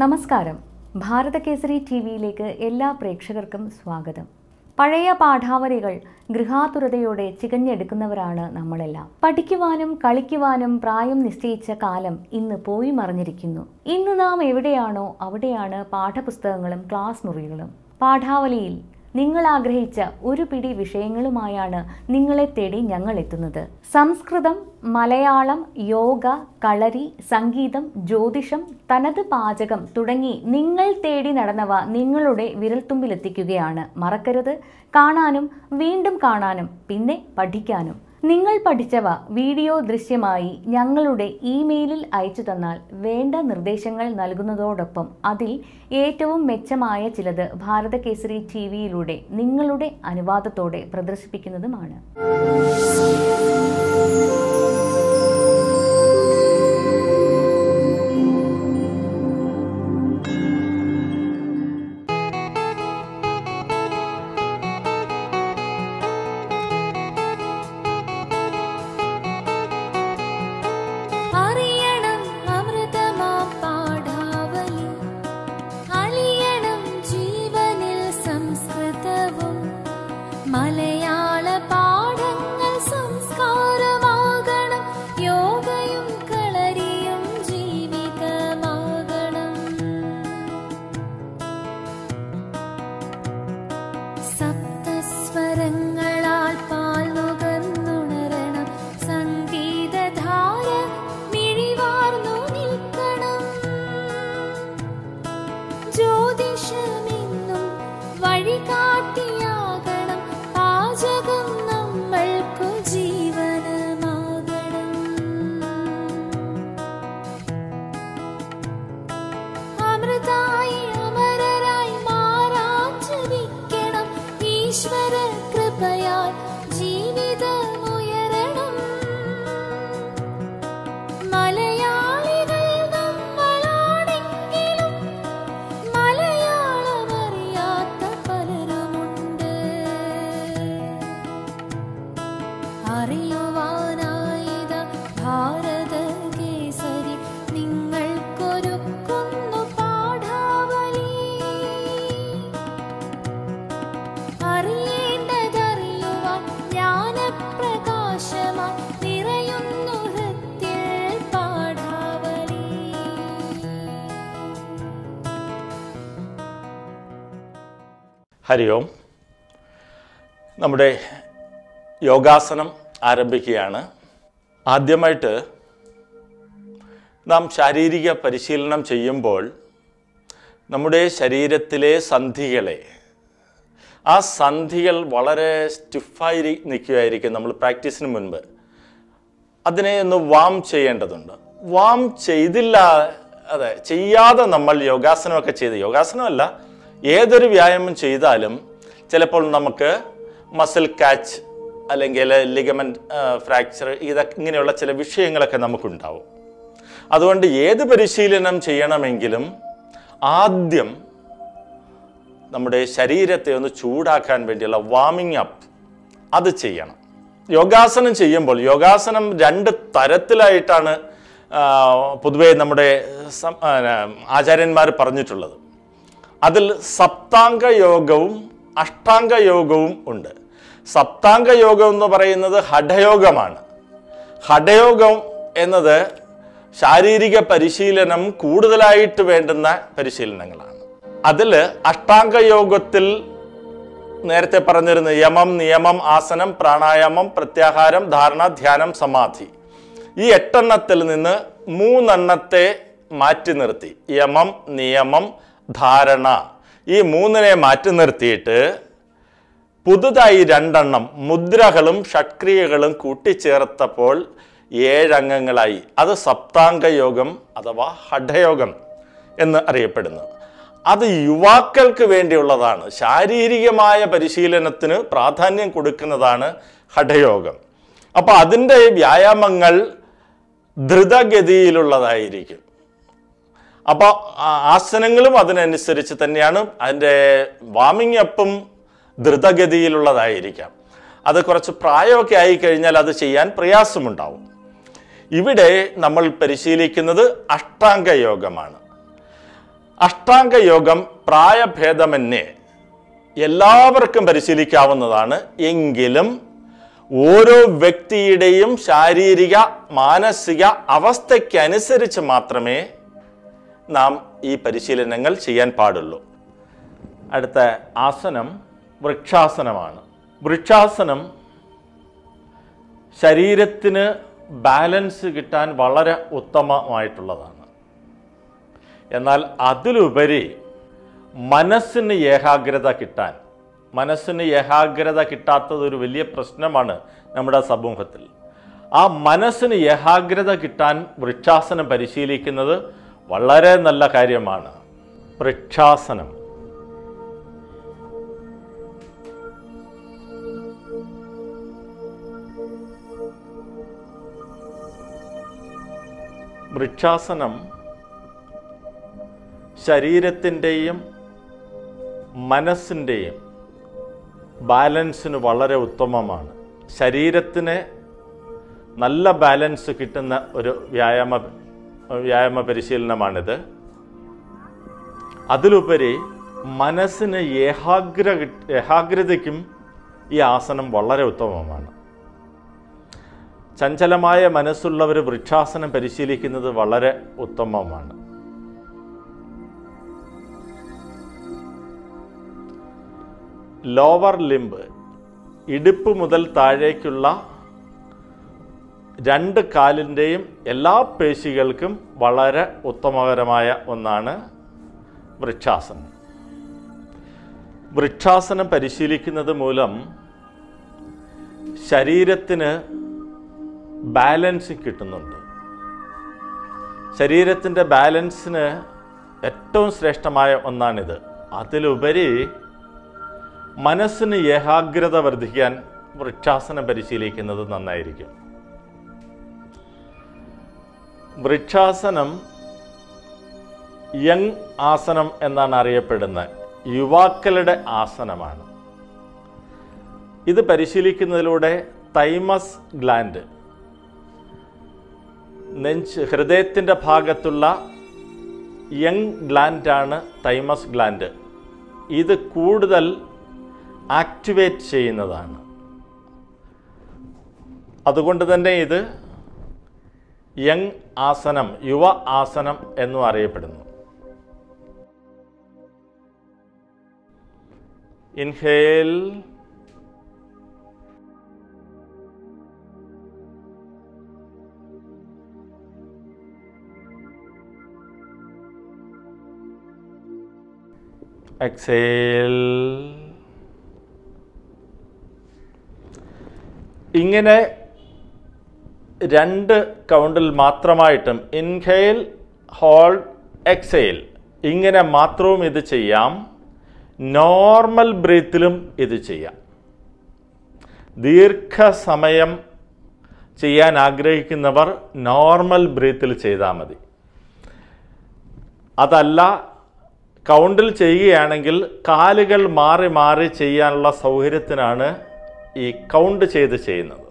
നമസ്കാരം ഭാരതകേസരി ടി വിയിലേക്ക് എല്ലാ പ്രേക്ഷകർക്കും സ്വാഗതം പഴയ പാഠാവലികൾ ഗൃഹാതുരതയോടെ ചികഞ്ഞെടുക്കുന്നവരാണ് നമ്മളെല്ലാം പഠിക്കുവാനും കളിക്കുവാനും പ്രായം നിശ്ചയിച്ച കാലം ഇന്ന് പോയി മറിഞ്ഞിരിക്കുന്നു ഇന്ന് നാം എവിടെയാണോ അവിടെയാണ് പാഠപുസ്തകങ്ങളും ക്ലാസ് മുറികളും പാഠാവലിയിൽ നിങ്ങൾ ആഗ്രഹിച്ച ഒരു പിടി വിഷയങ്ങളുമായാണ് നിങ്ങളെ തേടി ഞങ്ങൾ എത്തുന്നത് സംസ്കൃതം മലയാളം യോഗ കളരി സംഗീതം ജ്യോതിഷം തനത് പാചകം തുടങ്ങി നിങ്ങൾ തേടി നടന്നവ നിങ്ങളുടെ വിരൽത്തുമ്പിലെത്തിക്കുകയാണ് മറക്കരുത് കാണാനും വീണ്ടും കാണാനും പിന്നെ പഠിക്കാനും നിങ്ങൾ പഠിച്ചവ വീഡിയോ ദൃശ്യമായി ഞങ്ങളുടെ ഇമെയിലിൽ അയച്ചു തന്നാൽ വേണ്ട നിർദ്ദേശങ്ങൾ നൽകുന്നതോടൊപ്പം അതിൽ ഏറ്റവും മെച്ചമായ ചിലത് ഭാരതകേസരി ടി വിയിലൂടെ നിങ്ങളുടെ അനുവാദത്തോടെ പ്രദർശിപ്പിക്കുന്നതുമാണ് അറിയണം അമൃതമാ പാഠാവലി അലിയണം ജീവനിൽ സംസ്കൃതവും മലയാള പാഠങ്ങൾ സംസ്കാരമാകണം യോഗയും കളരിയും ജീവിതമാകണം സപ്തസ്വരങ്ങളാൽ പാൽ നുകർന്നുണരണം സംഗീതധാര മിഴിവാർന്നു നിൽക്കണം ജ്യോതിഷമെന്നും വഴികാട്ടിയാകണം പാചകം നമ്മൾക്കു ജീവനമാകണം അമൃതായി അമരരായി മാറാൻ ജപിക്കണം ഈശ്വര കൃപയാൽ ജീവിതമുയരണം മലയാളികൾ നമ്മളാണെങ്കിലും മലയാളമറിയാത്ത പലരുമുണ്ട് അറിയുവാനായിത ഭാരത കേസരി നിങ്ങൾക്കൊരുക്കുന്നു പാഠാവലി അറിയേണ്ടതറിയുവാൻ ജ്ഞാനപ്രകാശമായി നിറയുന്നു ഹൃത്തിൽ പാഠാവലി ഹരി ഓം നമ്മുടെ യോഗാസനം ആരംഭിക്കുകയാണ് ആദ്യമായിട്ട് നാം ശാരീരിക പരിശീലനം ചെയ്യുമ്പോൾ നമ്മുടെ ശരീരത്തിലെ സന്ധികളെ ആ സന്ധികൾ വളരെ സ്റ്റിഫായി നിൽക്കുകയായിരിക്കും നമ്മൾ പ്രാക്ടീസിന് മുൻപ് അതിനെ ഒന്ന് വാം ചെയ്യേണ്ടതുണ്ട് വാം ചെയ്തില്ല അതെ ചെയ്യാതെ നമ്മൾ യോഗാസനമൊക്കെ ചെയ്ത് യോഗാസനമല്ല ഏതൊരു വ്യായാമം ചെയ്താലും ചിലപ്പോൾ നമുക്ക് മസിൽ കാച്ച് അല്ലെങ്കിൽ ലിഗമെൻറ്റ് ഫ്രാക്ചർ ഇതൊക്കെ ഇങ്ങനെയുള്ള ചില വിഷയങ്ങളൊക്കെ നമുക്കുണ്ടാവും അതുകൊണ്ട് ഏത് പരിശീലനം ചെയ്യണമെങ്കിലും ആദ്യം നമ്മുടെ ശരീരത്തെ ഒന്ന് ചൂടാക്കാൻ വേണ്ടിയുള്ള വാമിംഗ് അപ്പ് അത് ചെയ്യണം യോഗാസനം ചെയ്യുമ്പോൾ യോഗാസനം രണ്ട് തരത്തിലായിട്ടാണ് ആ, പൊതുവെ നമ്മുടെ സം- ആ, ആചാര്യന്മാർ പറഞ്ഞിട്ടുള്ളത് അതിൽ സപ്താംഗ യോഗവും അഷ്ടാംഗ യോഗവും ഉണ്ട് സപ്താംഗ യോഗം എന്ന് പറയുന്നത് ഹഠയോഗമാണ് ഹഠയോഗം എന്നത് ശാരീരിക പരിശീലനം കൂടുതലായിട്ട് വേണ്ടുന്ന പരിശീലനങ്ങളാണ് അതിൽ അഷ്ടാംഗ യോഗത്തിൽ നേരത്തെ പറഞ്ഞിരുന്ന യമം നിയമം ആസനം പ്രാണായാമം പ്രത്യാഹാരം ധാരണ ധ്യാനം സമാധി ഈ എട്ടെണ്ണത്തിൽ നിന്ന് മൂന്നെണ്ണത്തെ മാറ്റി നിർത്തി യമം നിയമം ധാരണ ഈ മൂന്നിനെ മാറ്റി നിർത്തിയിട്ട് പുതുതായി രണ്ടെണ്ണം മുദ്രകളും ഷട്ക്രിയകളും കൂട്ടിച്ചേർത്തപ്പോൾ ഏഴംഗങ്ങളായി അത് സപ്താംഗ യോഗം അഥവാ ഹഠയോഗം എന്ന് അറിയപ്പെടുന്നു അത് യുവാക്കൾക്ക് വേണ്ടിയുള്ളതാണ് ശാരീരികമായ പരിശീലനത്തിന് പ്രാധാന്യം കൊടുക്കുന്നതാണ് ഹഠയോഗം അപ്പോൾ അതിൻ്റെ വ്യായാമങ്ങൾ ദ്രുതഗതിയിലുള്ളതായിരിക്കും അപ്പോൾ ആസനങ്ങളും അതിനനുസരിച്ച് തന്നെയാണ് അതിൻ്റെ വാമിംഗ് അപ്പും ദ്രുതഗതിയിലുള്ളതായിരിക്കാം അത് കുറച്ച് പ്രായമൊക്കെ ആയി കഴിഞ്ഞാൽ അത് ചെയ്യാൻ പ്രയാസമുണ്ടാവും ഇവിടെ നമ്മൾ പരിശീലിക്കുന്നത് അഷ്ടാംഗ യോഗമാണ് അഷ്ടാംഗ യോഗം പ്രായഭേദമന്യേ എല്ലാവർക്കും പരിശീലിക്കാവുന്നതാണ് എങ്കിലും ഓരോ വ്യക്തിയുടെയും ശാരീരിക മാനസിക അവസ്ഥയ്ക്കനുസരിച്ച് മാത്രമേ നാം ഈ പരിശീലനങ്ങൾ ചെയ്യാൻ പാടുള്ളൂ അടുത്ത ആസനം വൃക്ഷാസനമാണ് വൃക്ഷാസനം ശരീരത്തിന് ബാലൻസ് കിട്ടാൻ വളരെ ഉത്തമമായിട്ടുള്ളതാണ് എന്നാൽ അതിലുപരി മനസ്സിന് ഏകാഗ്രത കിട്ടാൻ മനസ്സിന് ഏകാഗ്രത കിട്ടാത്തത് ഒരു വലിയ പ്രശ്നമാണ് നമ്മുടെ സമൂഹത്തിൽ ആ മനസ്സിന് ഏകാഗ്രത കിട്ടാൻ വൃക്ഷാസനം പരിശീലിക്കുന്നത് വളരെ നല്ല കാര്യമാണ് വൃക്ഷാസനം വൃക്ഷാസനം ശരീരത്തിൻ്റെയും മനസ്സിൻ്റെയും ബാലൻസിന് വളരെ ഉത്തമമാണ് ശരീരത്തിന് നല്ല ബാലൻസ് കിട്ടുന്ന ഒരു വ്യായാമ വ്യായാമ പരിശീലനമാണിത് അതിലുപരി മനസ്സിന് ഏകാഗ്ര കിട്ട- ഏകാഗ്രതയ്ക്കും ഈ ആസനം വളരെ ഉത്തമമാണ് ചഞ്ചലമായ മനസ്സുള്ളവർ വൃക്ഷാസനം പരിശീലിക്കുന്നത് വളരെ ഉത്തമമാണ് ലോവർ ലിംബ് ഇടുപ്പ് മുതൽ താഴേക്കുള്ള രണ്ട് കാലിൻ്റെയും എല്ലാ പേശികൾക്കും വളരെ ഉത്തമകരമായ ഒന്നാണ് വൃക്ഷാസനം വൃക്ഷാസനം പരിശീലിക്കുന്നത് മൂലം ശരീരത്തിന് ബാലൻസ് കിട്ടുന്നുണ്ട് ശരീരത്തിൻ്റെ ബാലൻസിന് ഏറ്റവും ശ്രേഷ്ഠമായ ഒന്നാണിത് അതിലുപരി മനസ്സിന് ഏകാഗ്രത വർദ്ധിക്കാൻ വൃക്ഷാസനം പരിശീലിക്കുന്നത് നന്നായിരിക്കും വൃക്ഷാസനം യങ് ആസനം എന്നാണ് അറിയപ്പെടുന്നത് യുവാക്കളുടെ ആസനമാണ് ഇത് പരിശീലിക്കുന്നതിലൂടെ തൈമസ് ഗ്ലാൻഡ് നെഞ്ച് ഹൃദയത്തിൻ്റെ ഭാഗത്തുള്ള യങ് ഗ്ലാൻഡാണ് തൈമസ് ഗ്ലാൻഡ് ഇത് കൂടുതൽ ആക്ടിവേറ്റ് ചെയ്യുന്നതാണ് അതുകൊണ്ട് തന്നെ ഇത് യങ് ആസനം യുവ ആസനം എന്നും അറിയപ്പെടുന്നു ഇൻഹേൽ എക്സേൽ ഇങ്ങനെ രണ്ട് കൗണ്ടിൽ മാത്രമായിട്ടും ഇൻഹെയിൽ ഹോൾഡ് എക്സെയിൽ ഇങ്ങനെ മാത്രവും ഇത് ചെയ്യാം നോർമൽ ബ്രീത്തിലും ഇത് ചെയ്യാം ദീർഘസമയം ചെയ്യാൻ ആഗ്രഹിക്കുന്നവർ നോർമൽ ബ്രീത്തിൽ ചെയ്താൽ മതി അതല്ല കൗണ്ടിൽ ചെയ്യുകയാണെങ്കിൽ കാലുകൾ മാറി മാറി ചെയ്യാനുള്ള സൗകര്യത്തിനാണ് ഈ കൗണ്ട് ചെയ്ത് ചെയ്യുന്നത്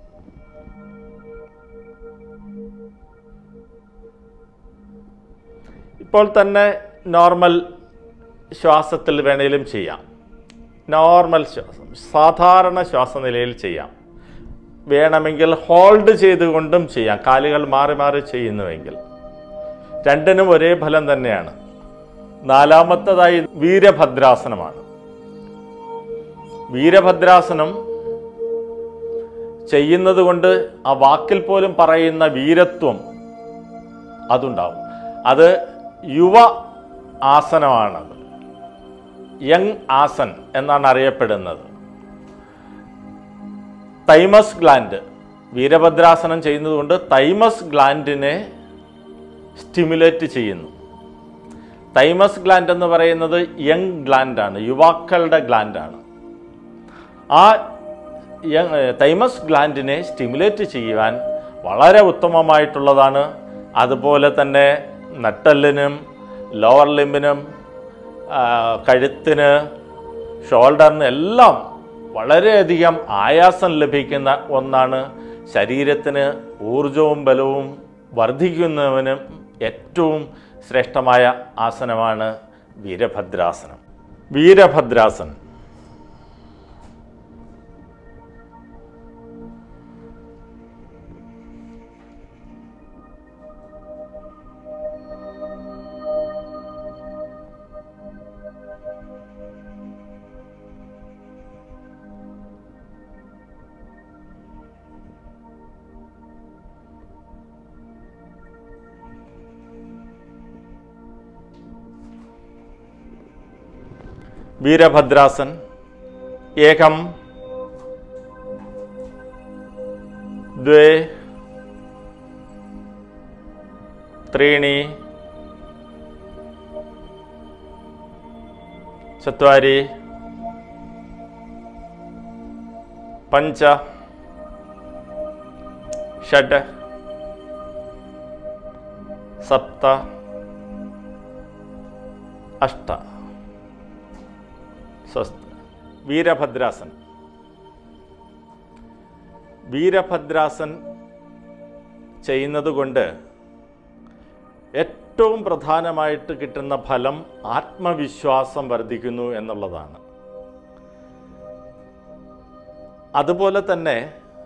ഇപ്പോൾ തന്നെ നോർമൽ ശ്വാസത്തിൽ വേണേലും ചെയ്യാം നോർമൽ ശ്വാസം സാധാരണ ശ്വാസനിലയിൽ ചെയ്യാം വേണമെങ്കിൽ ഹോൾഡ് ചെയ്തുകൊണ്ടും ചെയ്യാം കാലുകൾ മാറി മാറി ചെയ്യുന്നുവെങ്കിൽ രണ്ടിനും ഒരേ ഫലം തന്നെയാണ് നാലാമത്തതായി വീരഭദ്രാസനമാണ് വീരഭദ്രാസനം ചെയ്യുന്നത് കൊണ്ട് ആ വാക്കിൽ പോലും പറയുന്ന വീരത്വം അതുണ്ടാവും അത് യുവ ആസനമാണത് യങ് ആസൻ എന്നാണ് അറിയപ്പെടുന്നത് തൈമസ് ഗ്ലാൻഡ് വീരഭദ്രാസനം ചെയ്യുന്നതുകൊണ്ട് തൈമസ് ഗ്ലാൻഡിനെ സ്റ്റിമുലേറ്റ് ചെയ്യുന്നു തൈമസ് ഗ്ലാൻഡ് എന്ന് പറയുന്നത് യങ് ഗ്ലാൻഡാണ് യുവാക്കളുടെ ഗ്ലാൻഡാണ് ആ യങ് തൈമസ് ഗ്ലാൻഡിനെ സ്റ്റിമുലേറ്റ് ചെയ്യുവാൻ വളരെ ഉത്തമമായിട്ടുള്ളതാണ് അതുപോലെ തന്നെ നട്ടലിനും ലോവർ ലിംബിനും ആ, കഴുത്തിന് ഷോൾഡറിന് എല്ലാം വളരെയധികം ആയാസം ലഭിക്കുന്ന ഒന്നാണ് ശരീരത്തിന് ഊർജവും ബലവും വർദ്ധിക്കുന്നതിനും ഏറ്റവും ശ്രേഷ്ഠമായ ആസനമാണ് വീരഭദ്രാസനം വീരഭദ്രാസൻ വീരഭദ്രാസൻ ഏകം द्वे त्रीणि चत्वारि पञ्च षड् सप्त अष्ट സ്വസ്തി വീരഭദ്രാസൻ വീരഭദ്രാസൻ ചെയ്യുന്നത് കൊണ്ട് ഏറ്റവും പ്രധാനമായിട്ട് കിട്ടുന്ന ഫലം ആത്മവിശ്വാസം വർദ്ധിക്കുന്നു എന്നുള്ളതാണ് അതുപോലെ തന്നെ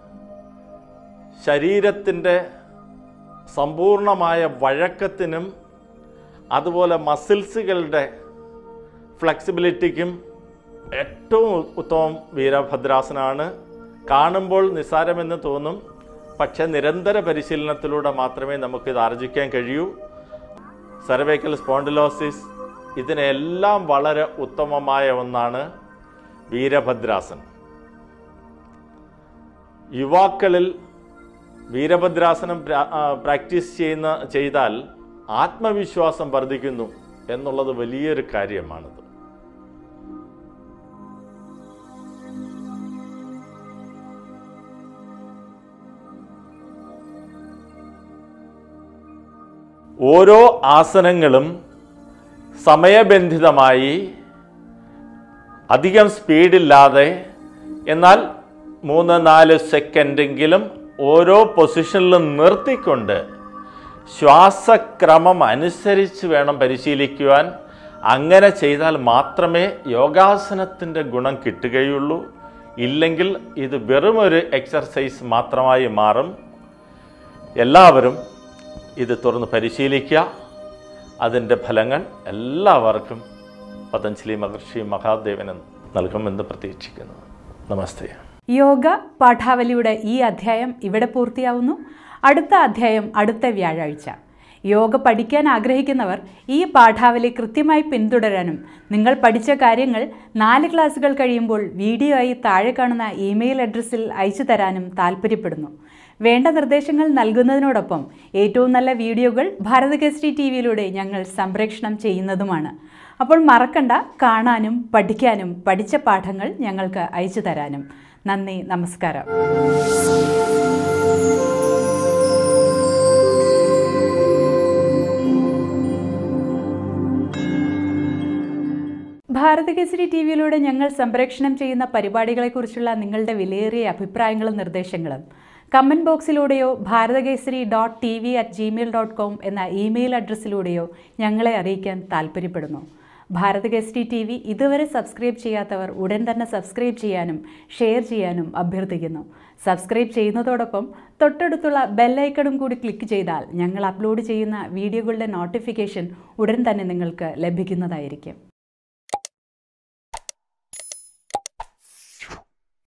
ശരീരത്തിൻ്റെ സമ്പൂർണമായ വഴക്കത്തിനും അതുപോലെ മസിൽസുകളുടെ ഫ്ലെക്സിബിലിറ്റിക്കും ഏറ്റവും ഉത്തമം വീരഭദ്രാസനാണ് കാണുമ്പോൾ നിസ്സാരമെന്ന് തോന്നും പക്ഷെ നിരന്തര പരിശീലനത്തിലൂടെ മാത്രമേ നമുക്കിത് ആർജിക്കാൻ കഴിയൂ സെർവൈക്കൽ സ്പോണ്ടിലോസിസ് ഇതിനെല്ലാം വളരെ ഉത്തമമായ ഒന്നാണ് വീരഭദ്രാസൻ യുവാക്കളിൽ വീരഭദ്രാസനം പ്രാ- ആ, പ്രാക്ടീസ് ചെയ്യുന്ന ചെയ്താൽ ആത്മവിശ്വാസം വർദ്ധിക്കുന്നു എന്നുള്ളത് വലിയൊരു കാര്യമാണിത് ഓരോ ആസനങ്ങളും സമയബന്ധിതമായി അധികം സ്പീഡില്ലാതെ എന്നാൽ മൂന്ന് നാല് സെക്കൻഡെങ്കിലും ഓരോ പൊസിഷനിലും നിർത്തിക്കൊണ്ട് ശ്വാസക്രമം അനുസരിച്ച് വേണം പരിശീലിക്കുവാൻ അങ്ങനെ ചെയ്താൽ മാത്രമേ യോഗാസനത്തിൻ്റെ ഗുണം കിട്ടുകയുള്ളൂ ഇല്ലെങ്കിൽ ഇത് വെറുമൊരു എക്സർസൈസ് മാത്രമായി മാറും എല്ലാവരും ഇത് തുറന്ന് പരിശീലിക്കുക അതിൻ്റെ ഫലങ്ങൾ എല്ലാവർക്കും പതഞ്ജലി മഹർഷി മഹാദേവനും നൽകുമെന്ന് പ്രതീക്ഷിക്കുന്നു നമസ്തേ യോഗ പാഠാവലിയുടെ ഈ അധ്യായം ഇവിടെ പൂർത്തിയാവുന്നു അടുത്ത അധ്യായം അടുത്ത വ്യാഴാഴ്ച യോഗ പഠിക്കാൻ ആഗ്രഹിക്കുന്നവർ ഈ പാഠാവലി കൃത്യമായി പിന്തുടരാനും നിങ്ങൾ പഠിച്ച കാര്യങ്ങൾ നാല് ക്ലാസ്സുകൾ കഴിയുമ്പോൾ വീഡിയോ ആയി താഴെ കാണുന്ന ഇമെയിൽ അഡ്രസ്സിൽ അയച്ചു തരാനും താൽപ്പര്യപ്പെടുന്നു വേണ്ട നിർദ്ദേശങ്ങൾ നൽകുന്നതിനോടൊപ്പം ഏറ്റവും നല്ല വീഡിയോകൾ ഭാരതകേസരി ടി വിയിലൂടെ ഞങ്ങൾ സംപ്രേഷണം ചെയ്യുന്നതുമാണ് അപ്പോൾ മറക്കണ്ട കാണാനും പഠിക്കാനും പഠിച്ച പാഠങ്ങൾ ഞങ്ങൾക്ക് അയച്ചു തരാനും നന്ദി നമസ്കാരം ഭാരതകേസരി ടി വിയിലൂടെ ഞങ്ങൾ സംപ്രേഷണം ചെയ്യുന്ന പരിപാടികളെക്കുറിച്ചുള്ള നിങ്ങളുടെ വിലയേറിയ അഭിപ്രായങ്ങളും നിർദ്ദേശങ്ങളും കമൻറ്റ് ബോക്സിലൂടെയോ Bharathakesari dot T V at Gmail dot com എന്ന ഇമെയിൽ അഡ്രസ്സിലൂടെയോ ഞങ്ങളെ അറിയിക്കാൻ താൽപ്പര്യപ്പെടുന്നു ഭാരതകേസരി ടി വി ഇതുവരെ സബ്സ്ക്രൈബ് ചെയ്യാത്തവർ ഉടൻ തന്നെ സബ്സ്ക്രൈബ് ചെയ്യാനും ഷെയർ ചെയ്യാനും അഭ്യർത്ഥിക്കുന്നു സബ്സ്ക്രൈബ് ചെയ്യുന്നതോടൊപ്പം തൊട്ടടുത്തുള്ള ബെല്ലൈക്കണും കൂടി ക്ലിക്ക് ചെയ്താൽ ഞങ്ങൾ അപ്ലോഡ് ചെയ്യുന്ന വീഡിയോകളുടെ നോട്ടിഫിക്കേഷൻ ഉടൻ തന്നെ നിങ്ങൾക്ക് ലഭിക്കുന്നതായിരിക്കും